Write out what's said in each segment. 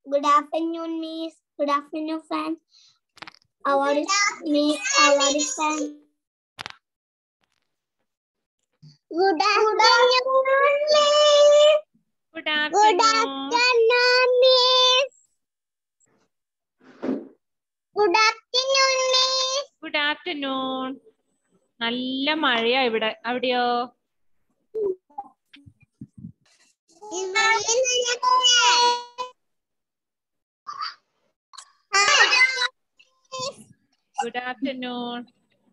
Good afternoon, Miss. Good afternoon, friends. Our Miss, our friend. Good afternoon, Miss. Good Good afternoon afternoon, Miss. Good afternoon, Miss. Good afternoon നല്ല മഴയാ ഇവിടെ അവിടെയോ good afternoon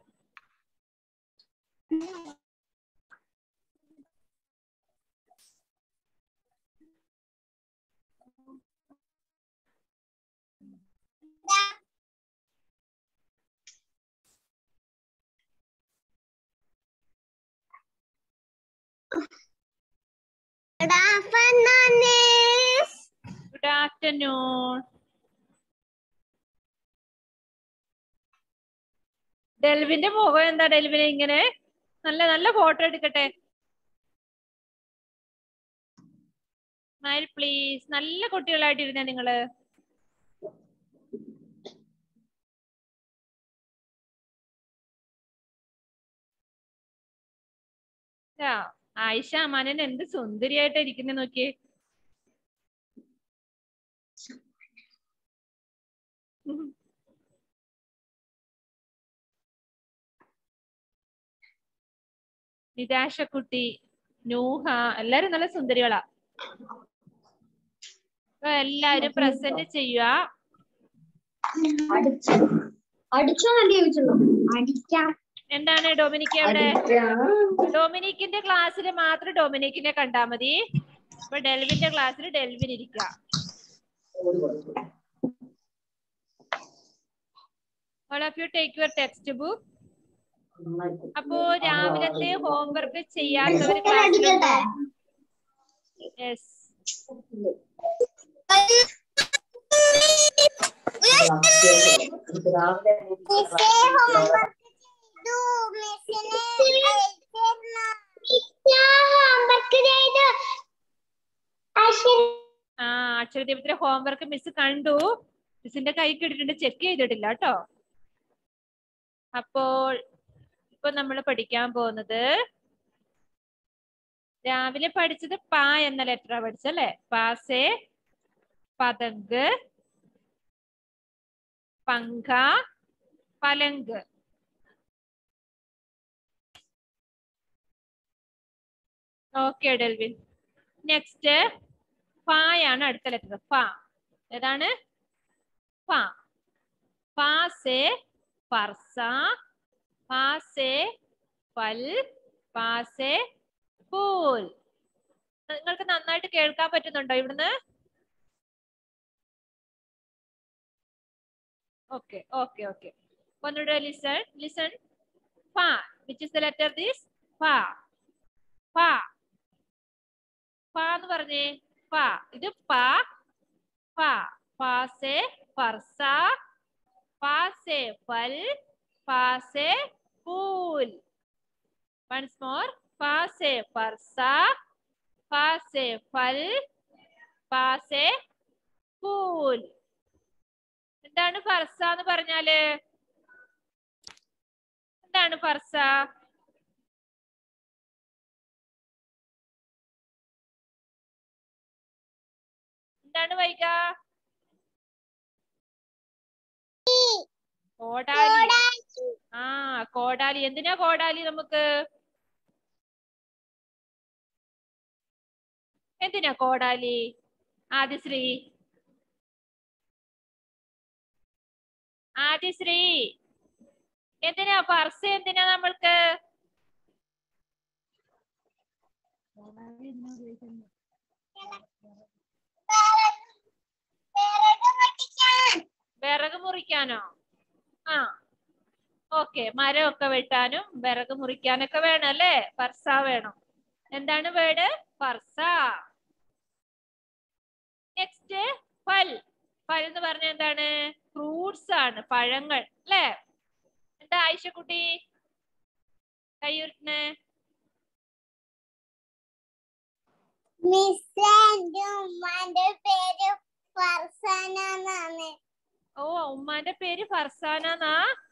Good afternoon, Miss. Good afternoon ഡെൽവിന്റെ മുഖം എന്താ ഡെൽവിന് ഇങ്ങനെ നല്ല നല്ല ഫോട്ടോ എടുക്കട്ടെ സ്മൈൽ പ്ലീസ് നല്ല കുട്ടികളായിട്ടിരുന്നേ നിങ്ങള് ആ, ആയിഷ അമാനൻ എന്ത് സുന്ദരിയായിട്ടാ ഇരിക്കുന്നെ നോക്കിയേ ഉം. നിരാശക്കുട്ടി നൂഹ എല്ലാരും നല്ല സുന്ദരികളാ അപ്പൊ എല്ലാരും പ്രസന്റ് ചെയ്യുക അടിച്ചോ നല്ല ചോദിച്ചുള്ളൂ അടിക്കാം എന്താണ് ഡൊമിനിക്ക് അവിടെ ഡൊമിനിക്കിന്റെ ക്ലാസ്സിൽ മാത്രം ഡൊമിനിക്കിനെ കണ്ടാ മതി അപ്പൊ ഡെൽവിന്റെ ക്ലാസ്സിൽ ഡെൽവിൻ ഇരിക്കുക all of you take your text book അപ്പോ രാവിലത്തെ ഹോംവർക്ക് ചെയ്യാത്തവർ ക്ലാസ്സിലുണ്ടോ യെസ് ആ അക്ഷരദീപത്തിലെ ഹോംവർക്ക് മിസ് കണ്ടു മിസ്സിന്റെ കൈ കിട്ടിട്ടുണ്ട് ചെക്ക് ചെയ്തിട്ടില്ല കേട്ടോ അപ്പോൾ ഇപ്പൊ നമ്മൾ പഠിക്കാൻ പോകുന്നത് രാവിലെ പഠിച്ചത് പ എന്ന ലെറ്ററാ പഠിച്ചല്ലേ പാസേ പതങ്ക് പങ്ക പലങ്ക് ഓക്കെ ഡെൽവിൻ നെക്സ്റ്റ് ഫായാണ് അടുത്ത ലെറ്റർ ഫ ഏതാണ് ഫ പാസേ പർസ പാസേ പൽ പാസേ പൂൽ നിങ്ങൾക്ക് നന്നായിട്ട് കേൾക്കാൻ പറ്റുന്നുണ്ടോ ഇവിടുന്ന് ഓക്കെ ഓക്കെ ഓക്കെ ഒന്നുകൂടെ ലിസൺ ലിസൺ ഫ which is the letter this ഫ ഫ ഫ എന്ന് പറഞ്ഞേ ഫ ഇത് പ ഫ പാസേ പർസ പാസേ ഫൽ പാസേ പൂൽ വൺസ് മോർ പാസേ പർസ പാസേ ഫൽ പാസേ പൂൽ എന്താണ് ഫർസ എന്ന് പറഞ്ഞാല് എന്താണ് ഫർസ എന്താണ് വൈക കോടാലി ആ കോടാലി എന്തിനാ കോടാലി നമുക്ക് എന്തിനാ കോടാലി ആദിശ്രീ ആദിശ്രീ എന്തിനാ പർസ് എന്തിനാ നമ്മൾക്ക് വിറക് മുറിക്കാനോ ആ ഓക്കെ മരമൊക്കെ വെട്ടാനും വിറക് മുറിക്കാനൊക്കെ വേണം അല്ലേ പർസ വേണം എന്താണ് വേർഡ് പർസ നെക്സ്റ്റ് ഫൽ ഫൽ എന്ന് പറഞ്ഞ എന്താണ് ഫ്രൂട്ട്സ് ആണ് പഴങ്ങൾ അല്ലേ എന്താ ആയിഷക്കുട്ടി കയ്യുരുട്ടണേ മിസ് എന്റെ ഉമ്മാന്റെ പേര് ഫർസാന എന്നാണ് ഓ ഉമ്മാന്റെ പേര് ഫർസാനാന്നാ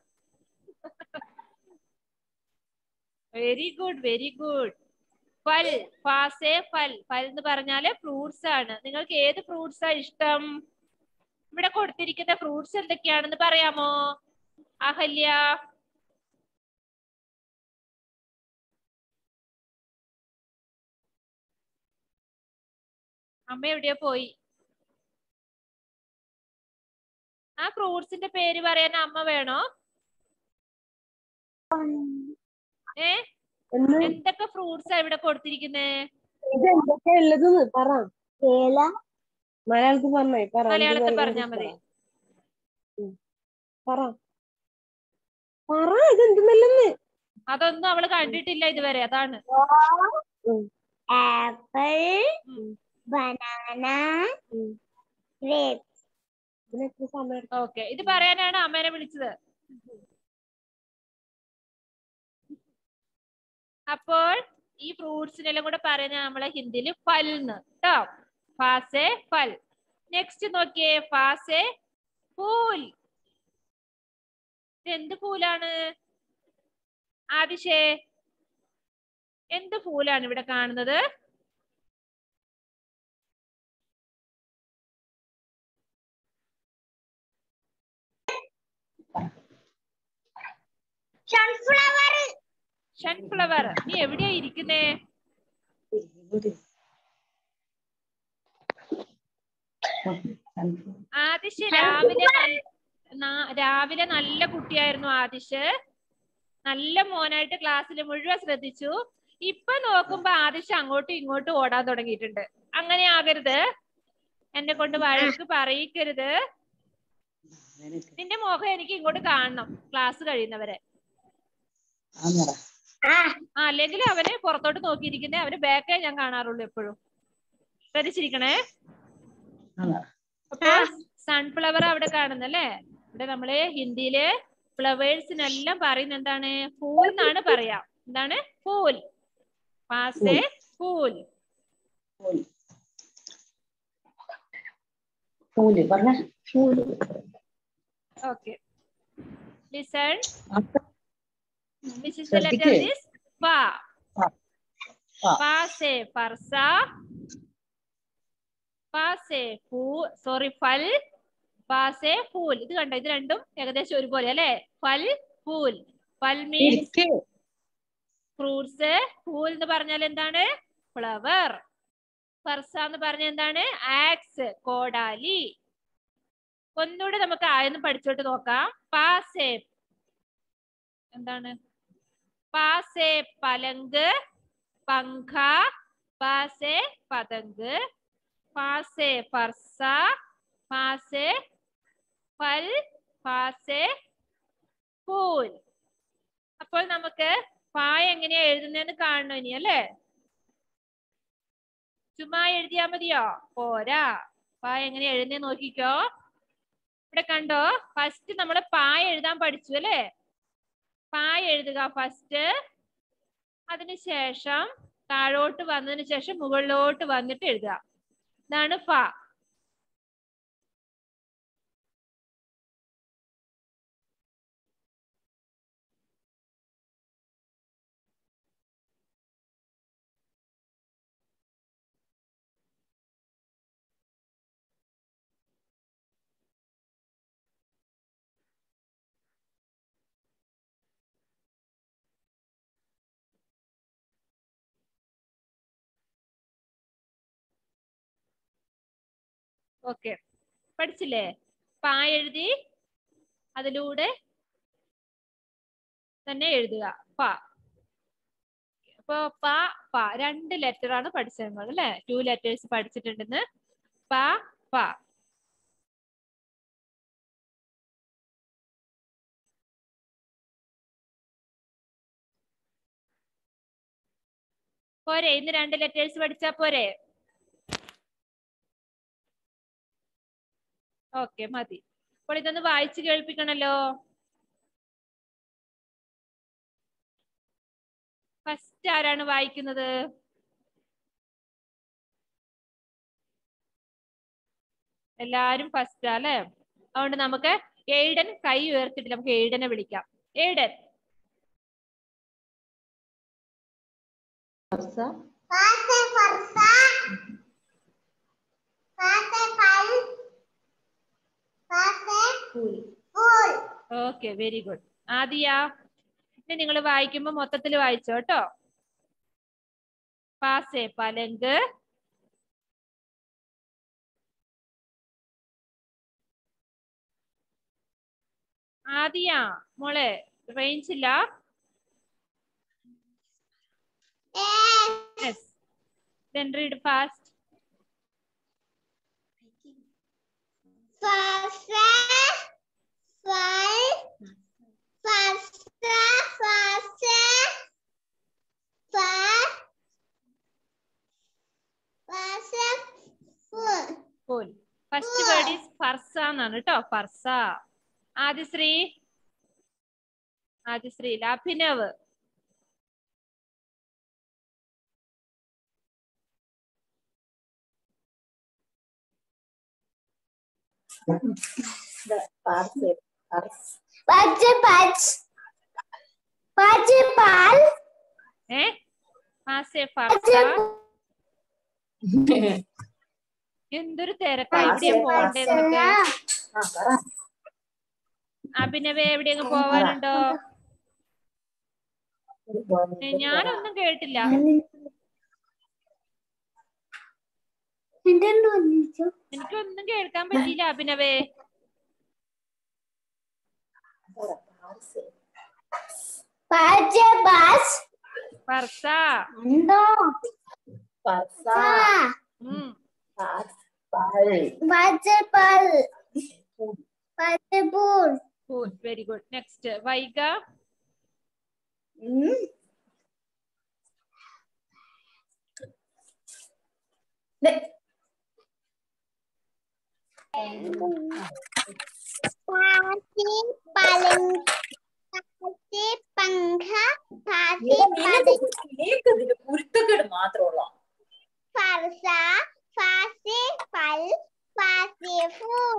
വെരി ഗുഡ് വെരി ഗുഡ് ഫൽ ഫാസെ ഫൽ ഫൽ എന്ന് പറഞ്ഞാല് ഫ്രൂട്ട്സ് ആണ് നിങ്ങൾക്ക് ഏത് ഫ്രൂട്ട്സ് ആ ഇഷ്ടം ഇവിടെ കൊടുത്തിരിക്കുന്ന ഫ്രൂട്ട്സ് എന്തൊക്കെയാണെന്ന് പറയാമോ അഹല്യ അമ്മ എവിടെയോ പോയി ആ ഫ്രൂട്ട്സിന്റെ പേര് പറയാൻ അമ്മ വേണോ ഏ എന്ന് എന്തൊക്കെ ഫ്രൂട്ട്സ് ആ ഇവിടെ കൊടുത്തിരിക്കുന്നേ ഇത് എന്തൊക്കെയാ ഉള്ളത് പറ കേല മലയാളത്തിൽ പറഞ്ഞേ പറ എന്ത് മലയാളത്തിൽ പറയുന്നത് പറഞ്ഞാ മതി പറ. ഉം. പറ പറ ഇത് എന്തെന്നല്ലെന്ന് അതൊന്നും അവള് കണ്ടിട്ടില്ല ഇതുവരെ അതാണ് ആപ്പിൾ ഉം. ബനാന ഉം. ഗ്രേപ്പ് ഇതിന് എത്ര സമയം എടുക്കും? ഓക്കെ ഇത് പറയാനാണ് അമ്മേനെ വിളിച്ചത് അപ്പോൾ ഈ ഫ്രൂട്ട്സിനെല്ലാം കൂടെ പറയുന്നത് നമ്മളെ ഹിന്ദിയിൽ ഫൽ എന്ന് കേട്ടോ ഫാസെ ഫൽ നെക്സ്റ്റ് നോക്കിയേ ഫാസെ ഫൂൽ ഇത് എന്ത് പൂലാണ് ആദിഷേ എന്ത് പൂലാണ് ഇവിടെ കാണുന്നത് സൺഫ്ലവർ സൺഫ്ലവർ നീ എവിടെയാ ഇരിക്കുന്നേ ആദിശ് രാവിലെ നല്ല- നാ- രാവിലെ നല്ല കുട്ടിയായിരുന്നു ആദിശ് നല്ല മോനായിട്ട് ക്ലാസ്സിൽ മുഴുവൻ ശ്രദ്ധിച്ചു ഇപ്പൊ നോക്കുമ്പോ ആദിശ് അങ്ങോട്ടും ഇങ്ങോട്ടും ഓടാൻ തുടങ്ങിയിട്ടുണ്ട് അങ്ങനെ ആകരുത് എന്നെ കൊണ്ട് വഴക്ക് പറയിക്കരുത് നിന്റെ മുഖം എനിക്ക് ഇങ്ങോട്ട് കാണണം ക്ലാസ് കഴിയുന്നവരെ ആ ആ അല്ലെങ്കിൽ അവന് പുറത്തോട്ട് നോക്കിയിരിക്കുന്നേ അവന് ബാക്കേ ഞാൻ കാണാറുള്ളൂ എപ്പോഴും ശ്രദ്ധിച്ചിരിക്കണേ അപ്പൊ സൺഫ്ലവർ അവിടെ കാണുന്നല്ലേ ഇവിടെ നമ്മള് ഹിന്ദിയില് ഫ്ലവേഴ്സിനെല്ലാം പറയുന്ന എന്താണ് ഫൂൽ എന്നാണ് പറയാ എന്താണ് ഫൂൽ പാസേ ഫൂൽ പൂല് പറഞ്ഞ പൂല് okay listen This is the ശ്രദ്ധിക്ക്. letter is fa. Fa. Fa. Fa se farsa. Fa se fu. Sorry, fal. Fa se fool. ഇത് കണ്ടോ ഇത് രണ്ടും ഏകദേശം ഒരുപോലെ അല്ലെ ഫൽ ഫൂൽ ഫൽ മീൻസ് ഇരിക്ക് ഫ്രൂട്ട്സ് ഫൂൽ എന്ന് പറഞ്ഞാൽ എന്താണ് ഫ്ലവർ ഫർസ എന്ന് പറഞ്ഞാൽ എന്താണ് ആക്സ് കോടാലി ഒന്നുകൂടെ നമുക്ക് ആയെന്ന് പഠിച്ചോട്ട് നോക്കാം പാസേ എന്താണ് പാസേ പലങ്ക് പങ്ക പാസേ പതങ്ക് പാസേ ഫർസ പാസേ ഫൽ പാസേ ഫൂൽ അപ്പോൾ നമുക്ക് പാ എങ്ങനെയാ എഴുതുന്നതെന്ന് കാണണം ഇനി അല്ലേ ചുമ്മാ എഴുതിയാ മതിയോ പോരാ പാ എങ്ങനെയാ എഴുതുന്നേ നോക്കിക്കോ ഇവിടെ കണ്ടോ ഫസ്റ്റ് നമ്മൾ പാ എഴുതാൻ പഠിച്ചു അല്ലേ പാ എഴുതുക ഫസ്റ്റ് അതിനുശേഷം താഴോട്ട് വന്നതിന് ശേഷം മുകളിലോട്ട് വന്നിട്ട് എഴുതുക ഇതാണ് ഫ ഓക്കെ പഠിച്ചില്ലേ പാ എഴുതി അതിലൂടെ തന്നെ എഴുതുക പ അപ്പൊ പ പ രണ്ട് ലെറ്റർ ആണ് പഠിച്ചത് നമ്മൾ അല്ലെ ടു ലെറ്റേഴ്സ് പഠിച്ചിട്ടുണ്ടെന്ന് പ പ പോരെ ഇന്ന് രണ്ട് ലെറ്റേഴ്സ് പഠിച്ചാ പോരെ ഓക്കെ മതി അപ്പോൾ ഇതൊന്ന് വായിച്ചു കേൾപ്പിക്കണല്ലോ ഫസ്റ്റ് ആരാണ് വായിക്കുന്നത് എല്ലാരും ഫസ്റ്റ് അല്ലേ അതുകൊണ്ട് നമുക്ക് എയ്ഡൻ കൈ ഉയർത്തിട്ട് നമുക്ക് എയ്ഡനെ വിളിക്കാം എയ്ഡൻ ഫർസ Fase farsa. Fase fal. Fase ഫൂൽ full. Okay very good Aadhya ഇത് നിങ്ങൾ വായിക്കുമ്പോ മൊത്തത്തിൽ വായിച്ചോ കേട്ടോ പാസേ പലങ്ക് ആദിയ മോളെ റേഞ്ച് ഇല്ല Yes. Yes then read fast Fase fal. Fasa fase. Fa. Fase full. full first word is ഫർസ എന്നാണ് കേട്ടോ ഫർസ Adishree Adishree Abhinav ഫാർസ ഫർസ് Pache pach. Pache pal. ഏ പാസേ ഫർസ എന്തൊരു തിരക്കാ എവിടെയാ പോകണ്ടേ നിനക്ക് ആ പറ അഭിനവേ എവിടെയെങ്കിലും പോവാനുണ്ടോ ഏ, ഞാനൊന്നും കേട്ടില്ല എനിക്കൊന്നും കേൾക്കാൻ പറ്റിയില്ല അഭിനവേ ഫാർസ Pache bas. ഫർസ Ando. ഫർസ ഉം ഫാർസ് ഫാൽ Pache pal. Pache pul. Good very good next Vaiga Pache paling. Pache pangha. Pache paling. ഇതിന് കുരുത്തക്കേട് മാത്രമുള്ള Farsa. Fase pal. Fase full.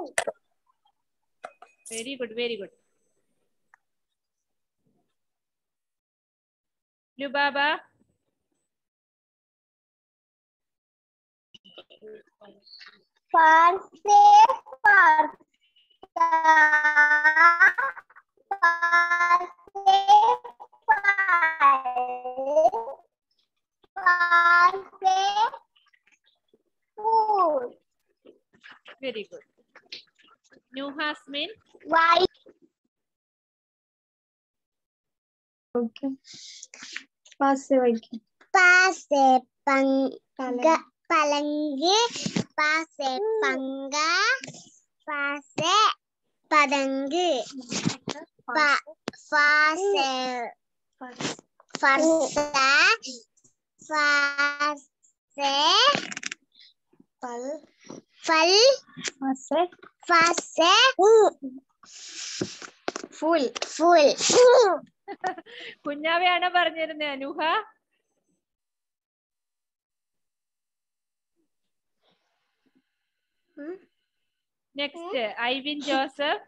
Very good very good Lubaba Farse farsa. Farse pal. Farse full. Very good new Hasmin Why? പാസ് വായിക്കും Pase pangga palangge. Pase pangga. Pase padangge. Pa fase farsa. Fase പൽ fal. പാസ് Fase ഫുൾ full. കുഞ്ഞാവയാണോ പറഞ്ഞിരുന്നത് Anuha next Ivin Joseph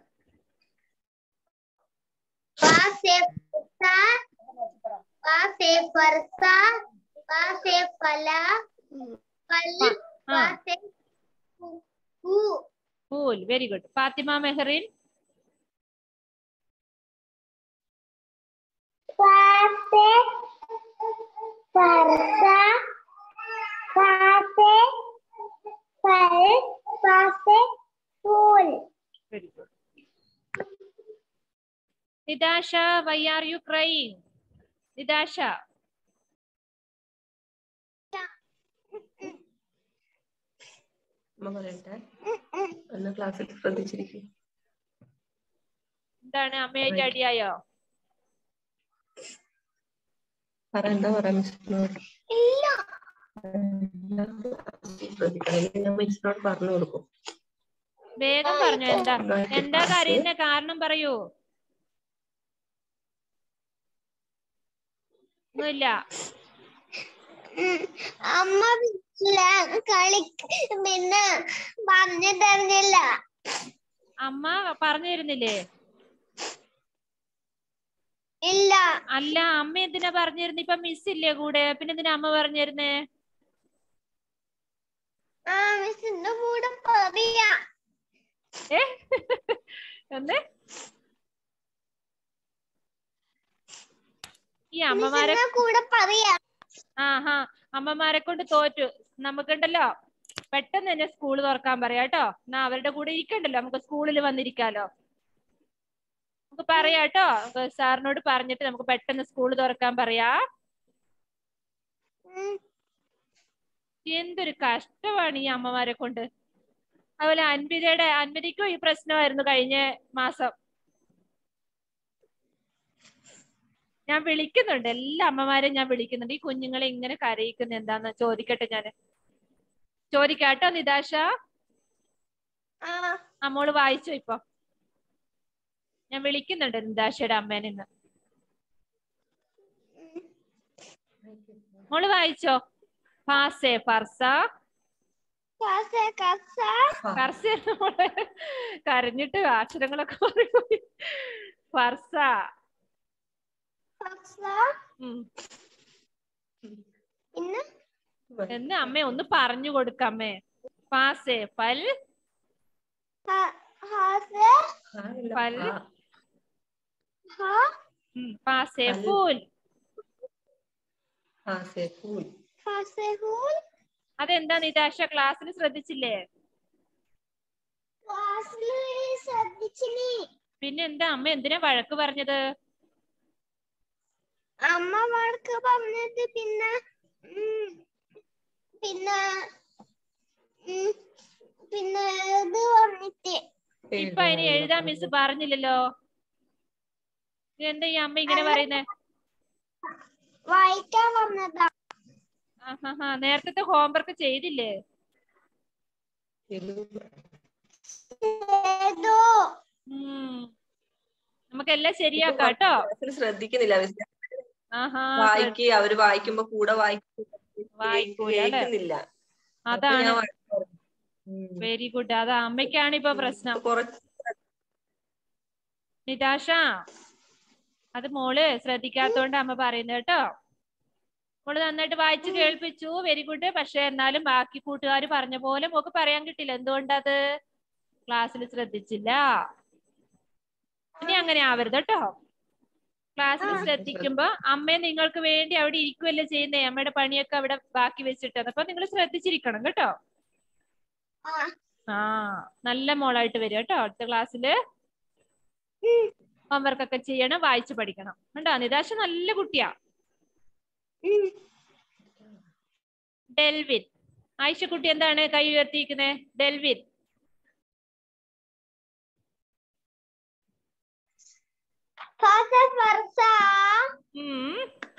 Pase farsa. Pase farsa. Pase fala. Fal. ആ Pase fu. Cool very good Fathima Mehrin Pase farsa. Pase fal. Pase full. Very good Natasha why are you crying Natasha അമ്മ പറയട്ടെ ഒന്ന് ക്ലാസ്സിൽ ശ്രദ്ധിച്ചിരിക്കും എന്താണ് അമ്മയായിട്ട് അടിയായോ പറ എന്താ പറയാ മിസ്സിനോട് ഇല്ല. ശ്രദ്ധിക്കണം ഞാൻ മിസ്സിനോട് പറഞ്ഞു കൊടുക്കും വേഗം പറഞ്ഞു എന്താ എന്താ കരയുന്ന കാരണം പറയൂ ഒന്നുമില്ല അമ്മ വീട്ടില് കളി പിന്നെ പറഞ്ഞു തരുന്നില്ല അമ്മ പറഞ്ഞു തരുന്നില്ലേ ഇല്ല അല്ല അമ്മ എന്തിനാ പറഞ്ഞു തരുന്നത് ഇപ്പൊ മിസ് ഇല്ലേ കൂടെ പിന്നെ എന്തിനാ അമ്മ പറഞ്ഞു തരുന്നേ ആ മിസ്സിന്റെ കൂടെ പറയാ ഏ എന്ന് ഈ അമ്മമാരെ മിസ്സിന്റെ കൂടെ പറയാ ആഹാ അമ്മമാരെ കൊണ്ട് തോറ്റു നമുക്കുണ്ടല്ലോ പെട്ടെന്ന് തന്നെ സ്കൂൾ തുറക്കാൻ പറയാം കേട്ടോ എന്നാ അവരുടെ കൂടെ ഇരിക്കണ്ടല്ലോ നമുക്ക് സ്കൂളിൽ വന്നിരിക്കാലോ നമുക്ക് പറയാം കേട്ടോ നമുക്ക് സാറിനോട് പറഞ്ഞിട്ട് നമുക്ക് പെട്ടെന്ന് സ്കൂൾ തുറക്കാൻ പറയാ ഉം. എന്തൊരു കഷ്ടമാണ് ഈ അമ്മമാരെ കൊണ്ട് അതുപോലെ അൻവിതയുടെ അൻവിതയ്ക്കും ഈ പ്രശ്നമായിരുന്നു കഴിഞ്ഞ മാസം ഞാൻ വിളിക്കുന്നുണ്ട് എല്ലാ അമ്മമാരെയും ഞാൻ വിളിക്കുന്നുണ്ട് ഈ കുഞ്ഞുങ്ങളെ ഇങ്ങനെ കരയിക്കുന്ന എന്താന്ന് ചോദിക്കട്ടെ ഞാന് ചോദിക്കാട്ടോ നിതാശ ആ അമ്മോള് വായിച്ചോ ഇപ്പൊ ഞാൻ വിളിക്കുന്നുണ്ട് നിതാശയുടെ അമ്മേനെ ഇന്ന് മോള് വായിച്ചോ ഫാസേ ഫർസ കാസ കാസ ഫർസ മോള് കരഞ്ഞിട്ട് അക്ഷരങ്ങളൊക്കെ മാറിപ്പോയി ഫർസ കാസ ഉം. പിന്നെ എന്ന് അമ്മേ ഒന്ന് പറഞ്ഞു കൊടുക്കമ്മേ ഫാസേ ഫൽ ഹ- ഹാസ ആ, ഇല്ല. പൽ. ആ, ഹ ഉം, ഫാസേ ഫൽ. ഫൂൽ ആ, സെഫൂൽ. ഹാസ ഹൂൽ അതെന്താ നിതാശ ക്ലാസ്സിൽ ശ്രദ്ധിച്ചില്ലേ ക്ലാസ്സിൽ ശ്രദ്ധിച്ചിനി പിന്നെ എന്താ അമ്മ എന്തിനാ വഴക്ക് പറഞ്ഞത് അമ്മ വഴക്ക് പറഞ്ഞത് പിന്നെ ഉം, പിന്നെ ഉം, പിന്നെ ഇത് പറഞ്ഞിട്ട് ഇപ്പൊ അതിന് എഴുതാൻ മിസ് പറഞ്ഞില്ലല്ലോ എന്താ ഈ അമ്മ ഇങ്ങനെ പറയുന്നേ വായിക്കാൻ പറഞ്ഞതാ ആഹാ നേരത്തെ ഹോംവർക്ക് ചെയ്തില്ലേ ഏതോ ഉം നമുക്കെല്ലാം ശരിയാക്കാം കേട്ടോ ക്ലാസ്സിൽ ശ്രദ്ധിക്കുന്നില്ല മിസ്. ആഹാ വായിക്ക് അവര് വായിക്കുമ്പോ കൂടെ വായിക്കും വായിക്കൂല അല്ലേ? കേൾക്കുന്നില്ല അപ്പൊ അതാണ് ഞാൻ വഴക്ക് പറഞ്ഞു. ഉം. വെരി ഗുഡ് അത് അമ്മയ്ക്കാണ് ഇപ്പൊ പ്രശ്നം ഇപ്പൊ കുറച്ച് നിതാശ അത് മോള് ശ്രദ്ധിക്കാത്തോണ്ട് അമ്മ പറയുന്നത് കേട്ടോ മോള് നന്നായിട്ട് വായിച്ചു കേൾപ്പിച്ചു വെരി ഗുഡ് പക്ഷെ എന്നാലും ബാക്കി കൂട്ടുകാർ പറഞ്ഞ പോലെ മോക്ക് പറയാൻ കിട്ടില്ല എന്തുകൊണ്ടത് ക്ലാസ്സിൽ ശ്രദ്ധിച്ചില്ല ഇനി അങ്ങനെ ആവരുത് കേട്ടോ ക്ലാസ്സിൽ ആ. ശ്രദ്ധിക്കുമ്പോ അമ്മയെ നിങ്ങൾക്ക് വേണ്ടി അവിടെ ഇരിക്കുവല്ലേ ചെയ്യുന്നേ അമ്മയുടെ പണിയൊക്കെ അവിടെ ബാക്കി വെച്ചിട്ട് അപ്പൊ നിങ്ങൾ ശ്രദ്ധിച്ചിരിക്കണം കേട്ടോ ആ ആ നല്ല മോളായിട്ട് വരും കേട്ടോ അടുത്ത ക്ലാസ്സില് ഹോംവർക്ക് ഒക്കെ ചെയ്യണം വായിച്ചു പഠിക്കണം കണ്ടോ നിതാശ നല്ല കുട്ടിയാ ഉം. ഡെൽവിൻ ആയിഷക്കുട്ടി എന്താണ് കൈ ഉയർത്തിയിരിക്കുന്നത് ഡെൽവിൻ ഫാസ ഫർസ ഉം,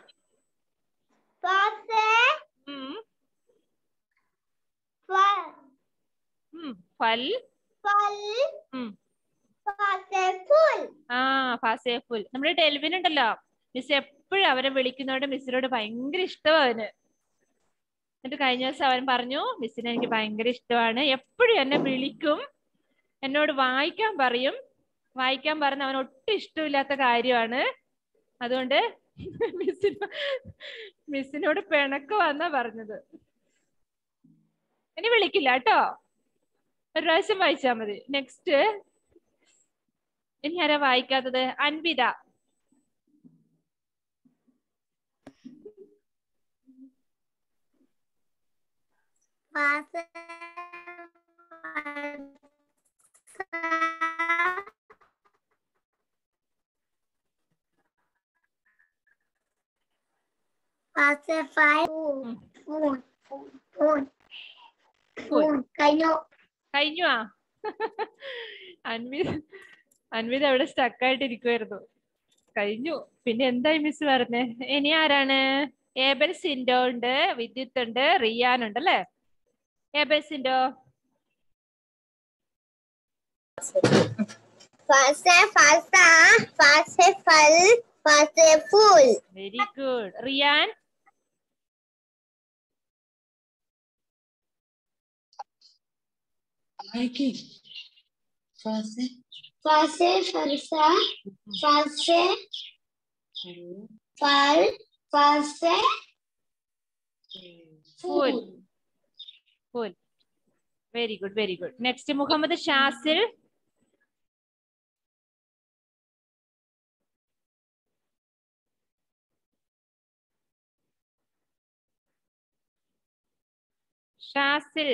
ഫാസ ഉം, ഫ- ഉം. ഫൽ ഫൽ ഉം. ഫാസ ഫുൽ ആ ഫാസേഫുൽ നമ്മുടെ ഡെൽവിൻ ഉണ്ടല്ലോ മിസ് എപ്പോഴും അവരെ വിളിക്കുന്നതോട് മിസ്സിനോട് ഭയങ്കര ഇഷ്ടമാണ് അവന് എന്നിട്ട് കഴിഞ്ഞ ദിവസം അവൻ പറഞ്ഞു മിസ്സിനെ എനിക്ക് ഭയങ്കര ഇഷ്ടമാണ് എപ്പോഴും എന്നെ വിളിക്കും എന്നോട് വായിക്കാൻ പറയും വായിക്കാൻ പറഞ്ഞ അവൻ ഒട്ടും ഇഷ്ടമില്ലാത്ത കാര്യമാണ് അതുകൊണ്ട് മിസ്സിന് മിസ്സിനോട് പിണക്ക് വന്നാ പറഞ്ഞത് ഇനി വിളിക്കില്ല കേട്ടോ ഒരു പ്രാവശ്യം വായിച്ചാ മതി നെക്സ്റ്റ് ഇനി ആരാ വായിക്കാത്തത് അൻവിത ഫാസ ഫാസ ഫൈ ഫോൺ ഫോൺ ഫോൺ കഴിഞ്ഞു കഴിഞ്ഞു ആ അൻവിത അൻവിത അവിടെ സ്റ്റക്കായിട്ട് ഇരിക്കുമായിരുന്നു കഴിഞ്ഞു പിന്നെ എന്തായി മിസ് പറഞ്ഞേ ഇനി ആരാണ് ഏബൽ സിൻഡോ ഉണ്ട് വിദ്യുത്ത് ഉണ്ട് റിയാൻ ഉണ്ട് അല്ലേ ഏബൽ സിൻഡോ ഫാസ ഫാസ ഫാസ ഫൽ ഫാസ ഫുൾ very good Riyan Fase, farsa, fase, fal, fase, ഫുൽ ഫുൽ very good very good next Muhammad Shazil Shazil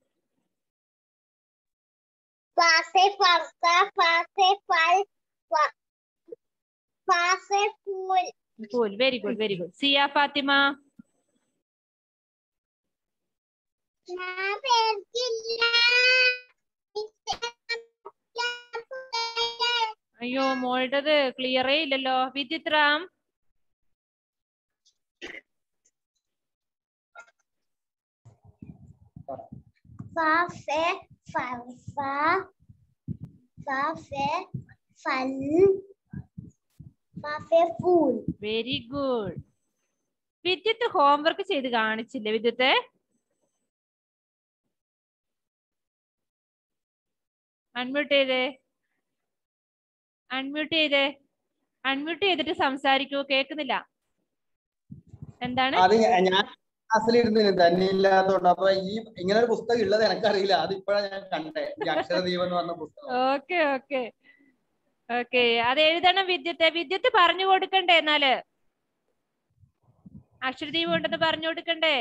fase, farsa, fase, fal, fa- fase, ful. ഫുൽ very good very good Siya Fathima ഞാൻ പേർക്കില്ല അയ്യോ മോളുടേത് ക്ലിയറേ ഇല്ലല്ലോ വിദ്യുത്രാം ഫാഫെ ഫർഫ ഫാഫെ ഫൽ ഫാഫെ ഫൂൽ വെരി ഗുഡ് വിദ്യുത്ത് ഹോംവർക്ക് ചെയ്ത് കാണിച്ചില്ലേ വിദ്യുത്തെ അൺമ്യൂട്ട് ചെയ്തേ അൺമ്യൂട്ട് ചെയ്തേ അൺമ്യൂട്ട് ചെയ്തിട്ട് സംസാരിക്കൂ കേക്കുന്നില്ല എന്താണ് അത് ഞാ- ഞാൻ ക്ലാസ്സിലിരുന്നില്ല തന്നെ ഇല്ലാത്തോണ്ട് അപ്പൊ ഈ ഇങ്ങനെ ഒരു പുസ്തകം ഉള്ളത് എനിക്കറിയില്ല അത് ഇപ്പോഴാണ് ഞാൻ കണ്ടേ ഈ അക്ഷരദീപം എന്ന് പറഞ്ഞ പുസ്തകം ഓക്കെ ഓക്കെ ഓക്കെ അത് എഴുതണം വിദ്യുത്തെ വിദ്യുത്ത് പറഞ്ഞു കൊടുക്കണ്ടേ എന്നാല് അക്ഷരദീപം ഉണ്ടെന്ന് പറഞ്ഞു കൊടുക്കണ്ടേ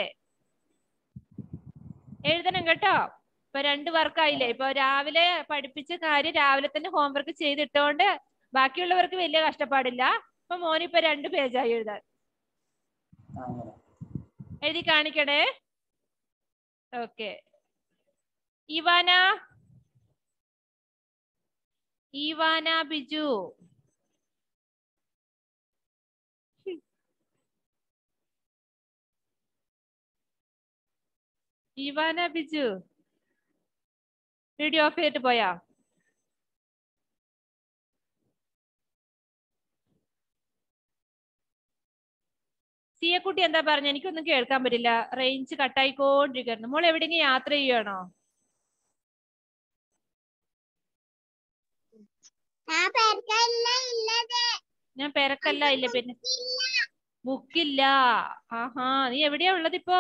എഴുതണം കേട്ടോ ഇപ്പൊ രണ്ട് വർക്കായില്ലേ ഇപ്പൊ രാവിലെ പഠിപ്പിച്ച കാര്യം രാവിലെ തന്നെ ഹോംവർക്ക് ചെയ്തിട്ടോണ്ട് ബാക്കിയുള്ളവർക്ക് വലിയ കഷ്ടപ്പാടില്ല ഇപ്പൊ മോനിപ്പോ രണ്ട് പേജായി എഴുതാൻ അങ്ങനെ. എഴുതി കാണിക്കണേ okay Ivana Ivana Biju Ivana Biju video off ചെയ്തിട്ട് പോയാ സിയക്കുട്ടി എന്താ പറഞ്ഞ എനിക്കൊന്നും കേൾക്കാൻ പറ്റില്ല റേഞ്ച് കട്ടായിക്കൊണ്ടിരിക്കുന്നു മോൾ എവിടെയെങ്കിലും യാത്ര ചെയ്യുകയാണോ ഞാൻ പേർക്കല്ല ഇല്ലത് ഞാൻ പെരക്കല്ല ഇല്ല പിന്നെ ബുക്കില്ല ആഹാ നീ എവിടെയാ ഉള്ളത് ഇപ്പോ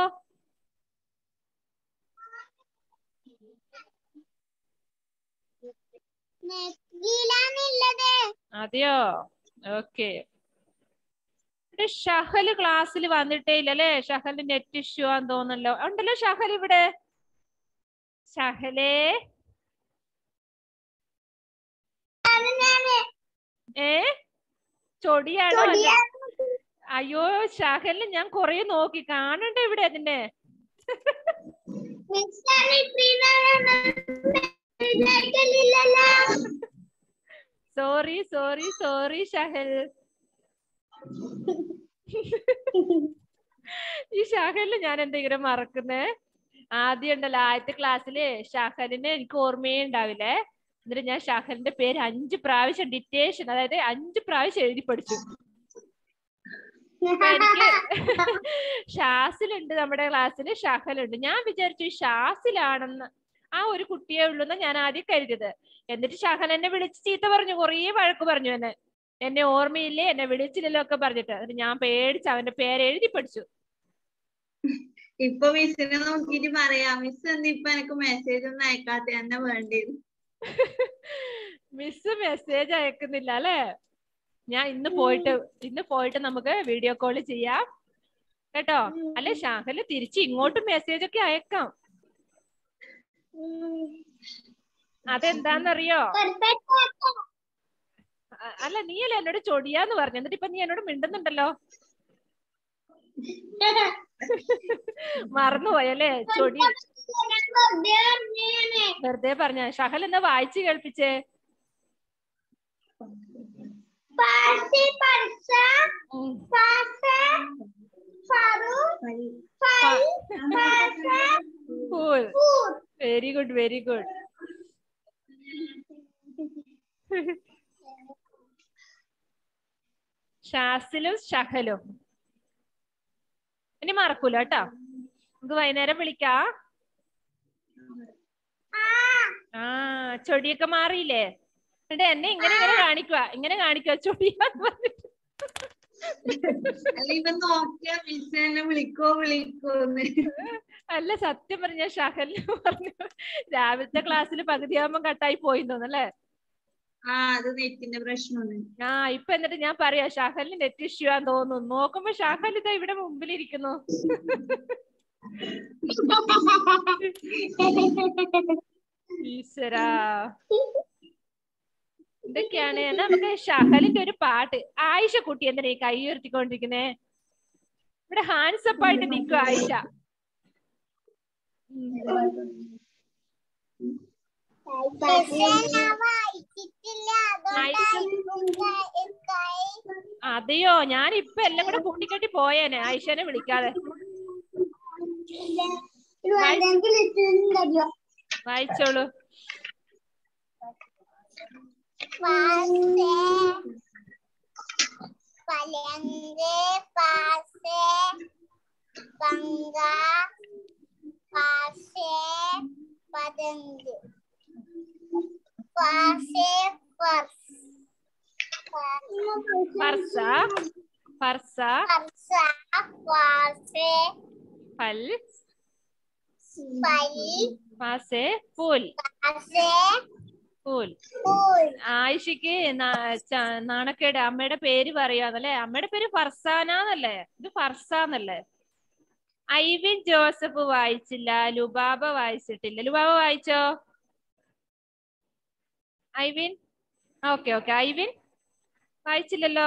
നെറ്റിയിലാണുള്ളത് അതെയോ ഓക്കെ ഷഹല് ക്ലാസ്സിൽ വന്നിട്ടേ ഇല്ല അല്ലേ ഷഹല് നെറ്റ് ഇഷ്യൂ ആന്ന് തോന്നല്ലോ ഉണ്ടല്ലോ ഷഹൽ ഇവിടെ ഷഹലേ ഏ ചൊടിയാണോ അല്ല അയ്യോ ഷഹലിന് ഞാൻ കൊറേ നോക്കി കാണണ്ടേ ഇവിടെ അതിന്റെ സോറി സോറി സോറി ഷഹൽ ഈ ഷഹലിന് ഞാൻ എന്തെങ്കിലും മറക്കുന്നേ ആദ്യം ഉണ്ടല്ലോ ആദ്യത്തെ ക്ലാസ്സില് ഷഹലിന് എനിക്ക് ഓർമ്മയേ ഉണ്ടാവില്ലേ എന്നിട്ട് ഞാൻ ഷഹലിന്റെ പേര് അഞ്ച് പ്രാവശ്യം ഡിറ്റേഷൻ അതായത് അഞ്ച് പ്രാവശ്യം എഴുതി പഠിച്ചു അപ്പൊ എനിക്ക് ഷാസിലുണ്ട് നമ്മുടെ ക്ലാസ്സിൽ ഷഹലുണ്ട് ഞാൻ വിചാരിച്ചു ഷാസിലാണെന്ന് ആ ഒരു കുട്ടിയേ ഉള്ളൂ എന്ന് ഞാൻ ആദ്യം കരുതിയത് എന്നിട്ട് ഷഹൽ എന്നെ വിളിച്ച് ചീത്ത പറഞ്ഞു കുറേ വഴക്ക് പറഞ്ഞു എന്നെ എന്നെ ഓർമ്മയില്ലേ എന്നെ വിളിച്ചില്ലല്ലോ ഒക്കെ പറഞ്ഞിട്ട് എന്നിട്ട് ഞാൻ പേടിച്ച് അവന്റെ പേര് എഴുതി പഠിച്ചു ഇപ്പൊ മിസ്സിനെ നോക്കിട്ട് പറയാം മിസ് എന്താ ഇപ്പൊ എനിക്ക് മെസ്സേജ് ഒന്നും അയക്കാത്ത തന്നെ വേണ്ടിയിരുന്നു മിസ് മെസ്സേജ് അയക്കുന്നില്ല അല്ലേ ഞാൻ ഇന്ന് പോയിട്ട് ഇന്ന് പോയിട്ട് നമുക്ക് വീഡിയോ കോൾ ചെയ്യാം കേട്ടോ അല്ലെ ഷാഹല് തിരിച്ച് ഇങ്ങോട്ട് മെസ്സേജ് ഒക്കെ അയക്കാം അതെന്താന്നറിയോ അ- അല്ല നീയല്ലേ എന്നോട് ചൊടിയാന്ന് പറഞ്ഞു എന്നിട്ട് ഇപ്പൊ നീ എന്നോട് മിണ്ടുന്നുണ്ടല്ലോ മറന്നുപോയല്ലേ ചൊടി വെറുതെ പറഞ്ഞ ഷഹൽ എന്നാ വായിച്ചു കേൾപ്പിച്ചേ ഉം. Cool. Very good very good ഷാസിലും ഷഹലും ഇനി മറക്കൂല കേട്ടോ നമുക്ക് വൈകുന്നേരം വിളിക്കാ ആ ചൊടിയൊക്കെ മാറിയില്ലേ എന്നിട്ട് എന്നെ ഇങ്ങനെ ഇങ്ങനെ കാണിക്കുക ഇങ്ങനെ കാണിക്കുക ചൊടിയാന്ന് പറഞ്ഞിട്ട് അല്ല ഇവൻ നോക്കിയാ മിസ് എന്നെ വിളിക്കോ വിളിക്കോന്ന് അല്ല സത്യം പറഞ്ഞ ഷഹൽ പറഞ്ഞു രാവിലത്തെ ക്ലാസ്സിൽ പകുതിയാകുമ്പോ കട്ടായി പോയി തോന്നല്ലേ ആ അത് നെറ്റിന്റെ പ്രശ്നമാണ് ആ ഇപ്പൊ എന്നിട്ട് ഞാൻ പറയാ ഷഹലിന് നെറ്റ് ഇഷ്യൂ ആന്ന് തോന്നുന്നു നോക്കുമ്പോ ഷഹൽ ഇതാ ഇവിടെ മുമ്പിലിരിക്കുന്നു ഈശ്വരാ ഇതൊക്കെയാണ് എന്നാ നമുക്ക് ഷഹലിന്റെ ഒരു പാട്ട് ആയിഷ കുട്ടി എന്തിനാ ഈ കൈ ഉയർത്തിക്കൊണ്ടിരിക്കുന്നേ ഇവിടെ ഹാൻഡ്സ് അപ്പ് ആയിട്ട് നിൽക്കും ആയിഷ അതെയോ ഞാൻ ഇപ്പൊ എല്ലാം കൂടെ കൂട്ടിക്കെട്ടി പോയേനെ ആയിഷനെ വിളിക്കാതെ വായിച്ചോളൂ പലങ്ക് പാസേ പങ്ക പാസേ പതങ്ക് പാസേ പർസ് ഫർസ ഫർസ പർസ പാസേ ഫൽ പൽ ഫാസെ ഫുൽ പാസേ ഫുൽ പൂൾ ആയിഷയ്ക്ക് നാ- ച- നാണക്കേട് അമ്മയുടെ പേര് പറയാന്നല്ലേ അമ്മയുടെ പേര് ഫർസാനല്ലേ ഇത് ഫർസാന്നല്ലേ ഐവിൻ ജോസഫ് വായിച്ചില്ല ലുബാബ വായിച്ചിട്ടില്ല ലുബാബ വായിച്ചോ ഐവിൻ ഓക്കെ ഓക്കെ ഐവിൻ വായിച്ചില്ലല്ലോ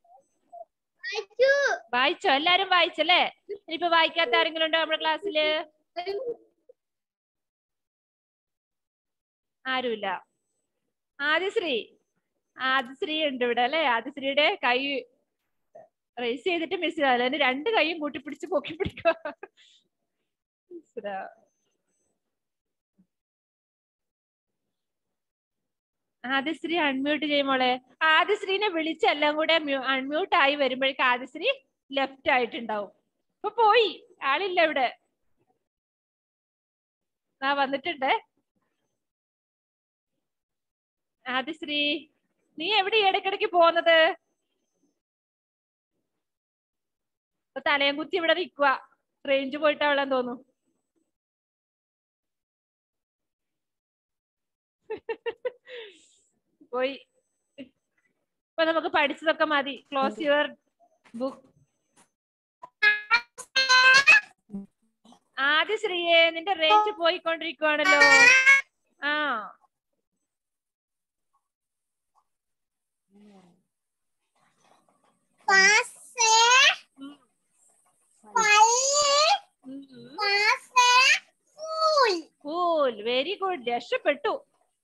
വായിച്ചോ എല്ലാരും വായിച്ചല്ലേ ഇനിയിപ്പോ വായിക്കാത്ത ആരെങ്കിലും ഉണ്ടോ നമ്മുടെ ക്ലാസ്സില് ആരുമില്ല ആദിശ്രീ ആദിശ്രീ ഉണ്ട് ഇവിടെ അല്ലെ ആദിശ്രീയുടെ കൈ റേസ് ചെയ്തിട്ട് മിസ് അതിന് രണ്ട് കൈയും കൂട്ടിപ്പിടിച്ച് പൊക്കി പിടിക്കുക ഈശ്വരാ. ആദിശ്രീ അൺമ്യൂട്ട് ചെയ്യുമ്പോളെ ആദിശ്രീനെ വിളിച്ച് എല്ലാം കൂടെ അൺമ്യൂട്ട് ആയി വരുമ്പോഴേക്ക് ആദിശ്രീ ലെഫ്റ്റ് ആയിട്ടുണ്ടാവും ഇപ്പൊ പോയി ആളില്ല ഇവിടെ ആ വന്നിട്ടുണ്ടേ ആദിശ്രീ നീ എവിടെ ഈ ഇടയ്ക്കിടയ്ക്ക് പോകുന്നത് ഇപ്പൊ തലയും കുത്തി ഇവിടെ നിക്കുക റേഞ്ച് പോയിട്ടാവളാൻ തോന്നുന്നു പോയി ഇപ്പൊ നമുക്ക് പഠിച്ചതൊക്കെ മതി ക്ലോസ് യുവർ ബുക്ക് ആദ്യ ശ്രീയെ നിന്റെ റേഞ്ച് പോയിക്കൊണ്ടിരിക്കുവാണല്ലോ ആ പാസേ ഉം, പൽ ഉം. പാസേ പൂൾ കൂൾ വെരി ഗുഡ് രക്ഷപ്പെട്ടു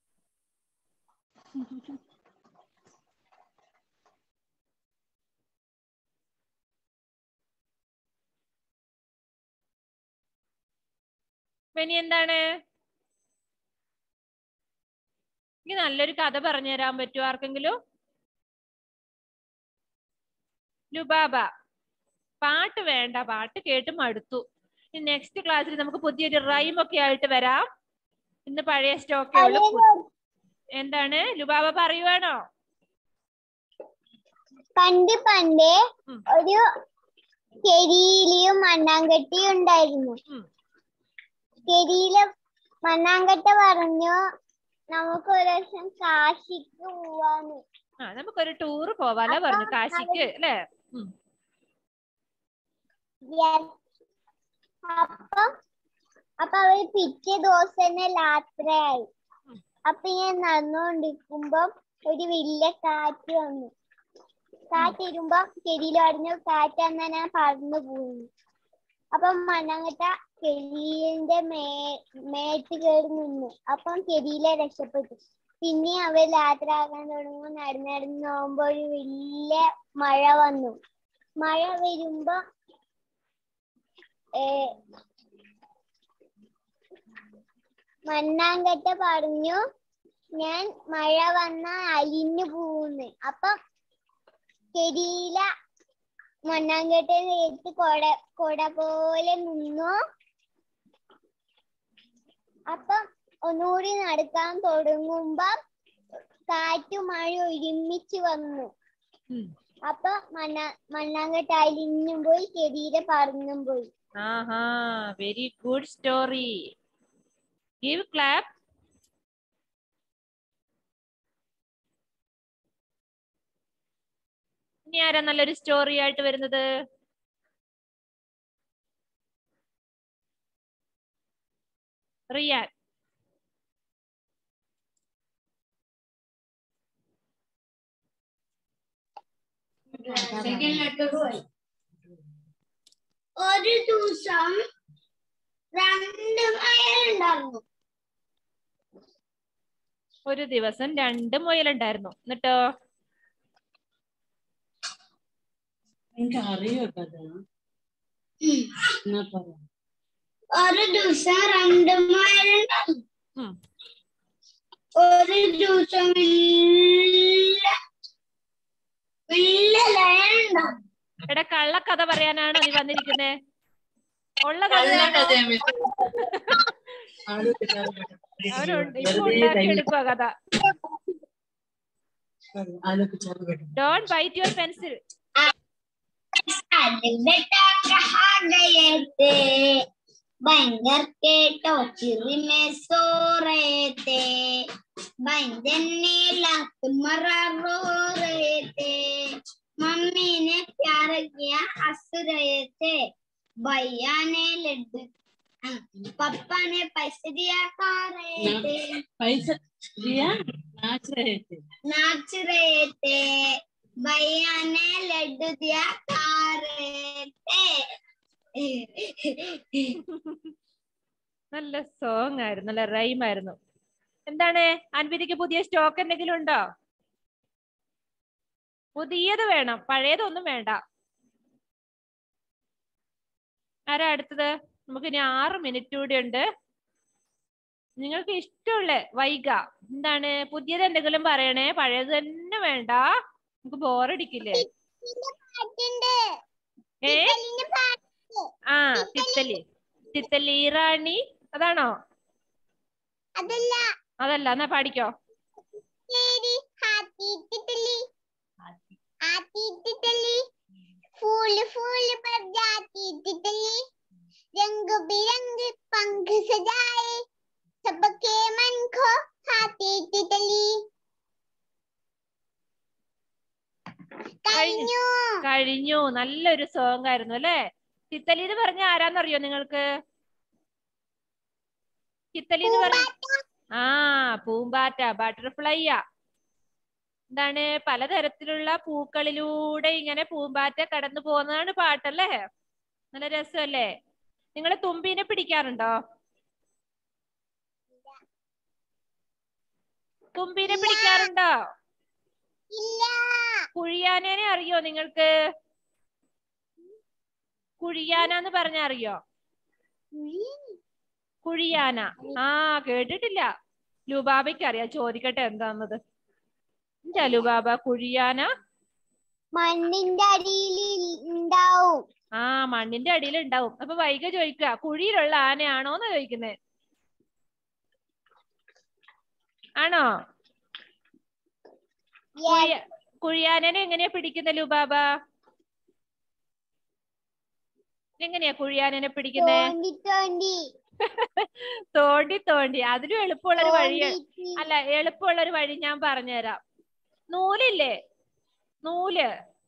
ഇനി എന്താണ് എനിക്ക് നല്ലൊരു കഥ പറഞ്ഞു തരാൻ പറ്റുമോ ആർക്കെങ്കിലും ലുബാബ പാട്ട് വേണ്ട പാട്ട് കേട്ട് മടുത്തു നെക്സ്റ്റ് ക്ലാസ്സിൽ നമുക്ക് പുതിയൊരു റൈം ഒക്കെ ആയിട്ട് വരാം ഇന്ന് പഴയ സ്റ്റോക്കേ ഉള്ളൂ പു- എന്താണ് ലുബാബ പറയുവാണോ പണ്ട് പണ്ട് ഉം. ഒരു കെരിയിലും മണ്ണാങ്കട്ടിയും ഉണ്ടായിരുന്നു ഉം. കെരിയില് മണ്ണാങ്കട്ട പറഞ്ഞു നമുക്ക് ഒരു ദിവസം കാശിക്ക് പോവാന്ന് ആ നമുക്കൊരു ടൂർ പോവാല പറഞ്ഞു കാശിക്ക് അല്ലേ Yes. അപ്പം അപ്പൊ അവര് പിറ്റേ ദിവസം തന്നെ രാത്രിയായി അപ്പൊ ഞാൻ നടന്നുകൊണ്ടിരിക്കുമ്പോ ഒരു വലിയ കാറ്റ് വന്നു കാറ്റ് ഇരുമ്പോ ചെടിയിൽ പറഞ്ഞു കാറ്റ് വന്നാ ഞാൻ പറന്നു പോകുന്നു അപ്പൊ മണ്ണാങ്കട്ട ചെടിയുടെ മേ മേത്ത് കയറി നിന്നു അപ്പം ചെടിയിലെ രക്ഷപ്പെട്ടു പിന്നെ അവർ രാത്രി ആകാൻ തുടങ്ങുമ്പോ നടന്ന് നടന്ന് പോകുമ്പോ ഒരു വലിയ മഴ വന്നു മഴ വരുമ്പോ ഏ മണ്ണാങ്കട്ട പറഞ്ഞു ഞാൻ മഴ വന്ന അലിഞ്ഞു പോകുന്നു അപ്പം ചെടിയില മണ്ണാങ്കട്ട നേരിട്ട് കൊട കൊട പോലെ നിന്നു അപ്പം ഒന്നുകൂടി നടക്കാൻ തുടങ്ങുമ്പോ കാറ്റും മഴ ഒരുമിച്ച് വന്നു ഉം. അപ്പൊ മണ്ണ മണ്ണാങ്കട്ട അലിഞ്ഞും പോയി ശരീരം പറന്നും പോയി ആഹാ very good story give clap ഇനി ആരാ നല്ലൊരു സ്റ്റോറി ആയിട്ട് വരുന്നത് റിയാൻ ഒരു ദിവസം രണ്ട് മയലുണ്ടായിരുന്നു ഒരു ദിവസം രണ്ട് മുയലുണ്ടായിരുന്നു എന്നിട്ടോ എനിക്ക് അറിയോ കഥ എന്നാ പറ ഒരു ദിവസം രണ്ട് മയലുണ്ടായിരുന്നു ഉം. ഒരു ദിവസം വലിയ വലിയ ലയൺ ഉണ്ടായിരുന്നു എടാ കള്ളക്കഥ പറയാനാണോ നീ വന്നിരിക്കുന്നേ ഉള്ള കഥയാണോ അവരുണ്ട് ഇപ്പൊ ഉണ്ടാക്കി എടുക്കുക കഥ ഡോണ്ട് ബൈറ്റ് യുവർ പെൻസിൽ ഭയങ്കർ കേട്ടോ ചിറി में सो रहे थे भंजन ने लात मरा रो रहे थे मम्मी ने प्यार किया हंस रहे थे भैया ने लड्डू हाँ, पापा ने पैसे दिया खा रहे थे പൈസ ദിയാ നാച്ച് രഹേ थे नाच रहे थे भैया ने लड्डू दिया खा रहे थे നല്ല സോങ് ആയിരുന്നു നല്ല റൈം ആയിരുന്നു എന്താണ് അൻവിതിക്ക് പുതിയ സ്റ്റോക്ക് എന്തെങ്കിലും ഉണ്ടോ പുതിയത് വേണം പഴയതൊന്നും വേണ്ട ആരാ അടുത്തത് നമുക്ക് ഇനി ആറ് മിനിറ്റ് കൂടി ഉണ്ട് നിങ്ങൾക്ക് ഇഷ്ടമുള്ള വൈക എന്താണ് പുതിയത് എന്തെങ്കിലും പറയണേ പഴയത് തന്നെ വേണ്ട നമുക്ക് ബോറടിക്കില്ലേ പാട്ടുണ്ട് ഏ ഇതിന്റെ പാട്ട് ആ തിത്തലി തിത്തലി റാണി അതാണോ അതല്ല അതല്ല എന്നാ പാടിക്കോ तेरी हाथी तितली आती तितली फूल फूल पर जाती तितली रंग बिरंग पंख सजाए सबके मन को खाती तितली കഴിഞ്ഞു കഴിഞ്ഞു നല്ലൊരു സോങ് ആയിരുന്നു അല്ലേ തിത്തലി എന്ന് പറഞ്ഞ ആരാന്നറിയോ നിങ്ങൾക്ക് തിത്തലി എന്ന് പറഞ്ഞ ആ പൂമ്പാറ്റ ബട്ടർഫ്ലൈയാ എന്താണ് പലതരത്തിലുള്ള പൂക്കളിലൂടെ ഇങ്ങനെ പൂമ്പാറ്റ കടന്നു പോകുന്നതാണ് പാട്ടല്ലേ നല്ല രസമല്ലേ നിങ്ങൾ തുമ്പീനെ പിടിക്കാറുണ്ടോ തുമ്പീനെ പിടിക്കാറുണ്ടോ ഇല്ല കുഴിയാനേനെ അറിയോ നിങ്ങൾക്ക് കുഴിയാന എന്ന് പറഞ്ഞ അറിയോ കുഴിയാന ആ കേട്ടിട്ടില്ല ലുബാബയ്ക്ക് അറിയാം ചോദിക്കട്ടെ എന്താന്നത് എന്താ ലുബാബ കുഴിയാന മണ്ണിന്റെ അടിയിൽ ഉണ്ടാവും ആ മണ്ണിന്റെ അടിയിൽ ഉണ്ടാവും അപ്പൊ വൈക ചോദിക്കുക കുഴിയിലുള്ള ആനയാണോന്ന് ചോദിക്കുന്നേ ആണോ കുഴിയ- കുഴിയാനനെ എങ്ങനെയാ പിടിക്കുന്ന ലുബാബ എങ്ങനെയാ കുഴിയാനനെ പിടിക്കുന്നേ തോണ്ടി തോണ്ടി തോണ്ടി തോണ്ടി അതിലും എളുപ്പമുള്ള ഒരു വഴി തോണ്ടിയിട്ട് അല്ല എളുപ്പമുള്ള ഒരു വഴി ഞാൻ പറഞ്ഞുതരാം നൂലില്ലേ നൂല്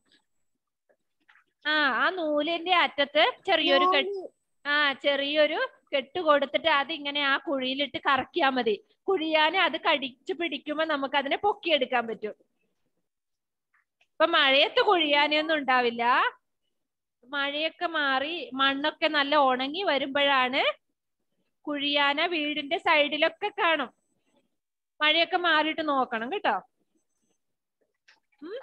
ആ ആ നൂലിന്റെ അറ്റത്ത് ചെറിയൊരു കെട്ട് നൂല്. ആ ചെറിയൊരു കെട്ട് കൊടുത്തിട്ട് അതിങ്ങനെ ആ കുഴിയിലിട്ട് കറക്കിയാ മതി കുഴിയാനെ അത് കടിച്ചു പിടിക്കുമ്പോ നമുക്ക് അതിനെ പൊക്കിയെടുക്കാൻ പറ്റും ഇപ്പൊ മഴയത്ത് കുഴിയാനൊന്നും ഉണ്ടാവില്ല മഴയൊക്കെ മാറി മണ്ണൊക്കെ നല്ല ഉണങ്ങി വരുമ്പോഴാണ് കുഴിയാന വീടിന്റെ സൈഡിലൊക്കെ കാണും മഴയൊക്കെ മാറിയിട്ട് നോക്കണം കേട്ടോ ഉം.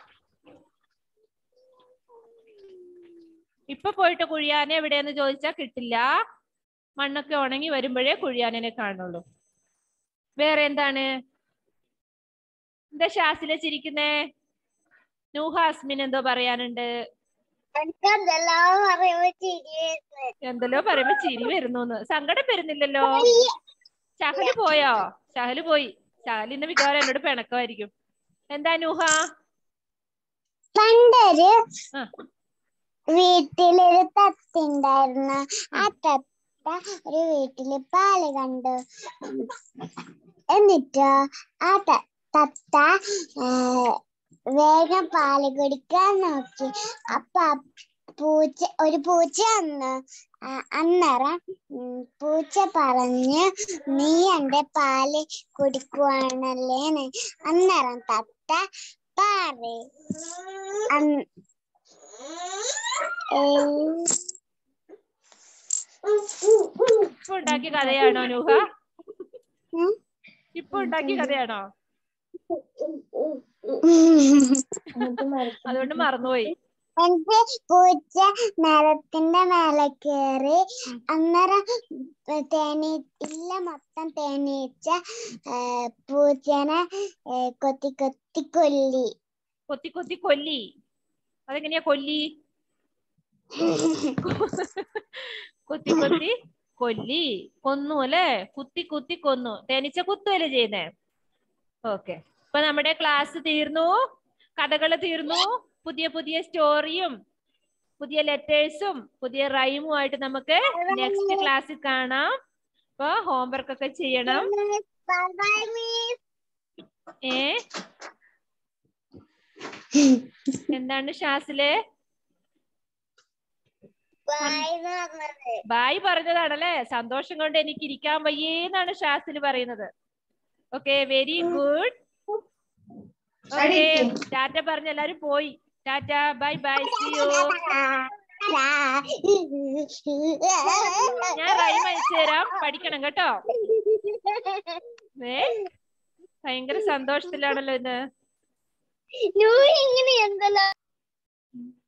ഇപ്പൊ പോയിട്ട് കുഴിയാന എവിടെയെന്ന് ചോദിച്ചാൽ കിട്ടില്ല മണ്ണൊക്കെ ഉണങ്ങി വരുമ്പോഴേ കുഴിയാനനെ കാണുള്ളൂ വേറെ എന്താണ് എന്താ ശാസില ചിരിക്കുന്നേ നൂഹാസ്മിൻ എന്തോ പറയാനുണ്ട് എനിക്ക് എന്തെല്ലാം പറയുമ്പോ ചിരി വരുന്നു. എന്തെല്ലോ പറയുമ്പോ ചിരി വരുന്നു സങ്കടം വരുന്നില്ലല്ലോ ഷഹല് പോയോ ഷഹല് പോയി ഷഹൽ ഇന്ന് മിക്കവാറും എന്നോട് പിണക്കമായിരിക്കും എന്താ നൂഹ പണ്ടൊരു ആ. വീട്ടിലൊരു തത്ത ഉണ്ടായിരുന്നു ആ തത്ത ഒരു വീട്ടില് പാല് കണ്ടു എന്നിട്ടോ ആ ത- തത്ത ആ, വേഗം പാല് കുടിക്കാൻ നോക്കി അപ്പൊ ആ പൂച്ച ഒരു പൂച്ച വന്നു ആ, അന്നേരം ഉം, പൂച്ച പറഞ്ഞു നീ എന്റെ പാല് കുടിക്കുവാണല്ലേന്ന് അന്നേരം തത്ത പാറി അന്ന് ഇപ്പൊ ഉണ്ടാക്കിയ കഥയാണോ നൂഹ ഉം. ഇപ്പൊ ഉണ്ടാക്കിയ കഥയാണോ അതുകൊണ്ട് മറന്നുപോയി എന്നിട്ട് പൂച്ച മരത്തിന്റെ മേലെ കേറി അന്നേരം തേനീ ഇല്ല മൊത്തം തേനീച്ച ഏ, പൂച്ചനെ ഏ, കൊത്തി കൊത്തി കൊല്ലി കൊത്തി കൊത്തി കൊല്ലി അതെങ്ങനെയാ കൊല്ലി കുത്തി കുത്തി കൊല്ലി കൊന്നു അല്ലേ കുത്തി കുത്തി കൊന്നു തേനീച്ച കുത്തുവല്ലേ ചെയ്യുന്നേ ഓക്കെ ഇപ്പൊ നമ്മുടെ ക്ലാസ് തീർന്നു കഥകൾ തീർന്നു പുതിയ പുതിയ സ്റ്റോറിയും പുതിയ ലെറ്റേഴ്സും പുതിയ റൈമും ആയിട്ട് നമുക്ക് നെക്സ്റ്റ് ക്ലാസ്സിൽ കാണാം അപ്പൊ ഹോംവർക്ക് ഒക്കെ ചെയ്യണം Bye bye, miss. ഏ എന്താണ് ഷാസിലെ Bye എന്ന് പറഞ്ഞത്. ബായ് പറഞ്ഞതാണല്ലേ സന്തോഷം കൊണ്ട് എനിക്ക് ഇരിക്കാൻ വയ്യേന്നാണ് ഷാസിൽ പറയുന്നത് ഓക്കെ വെരി ഗുഡ് ഓക്കെ ടാറ്റ പറഞ്ഞ എല്ലാരും പോയി ടാറ്റ ബൈ ബൈ സി യു ഞാൻ റൈം അയച്ചു തരാം പഠിക്കണം കേട്ടോ ഏ ഭയങ്കര സന്തോഷത്തിലാണല്ലോ ഇന്ന് നൂ ഇങ്ങനെ എന്തല്ലോ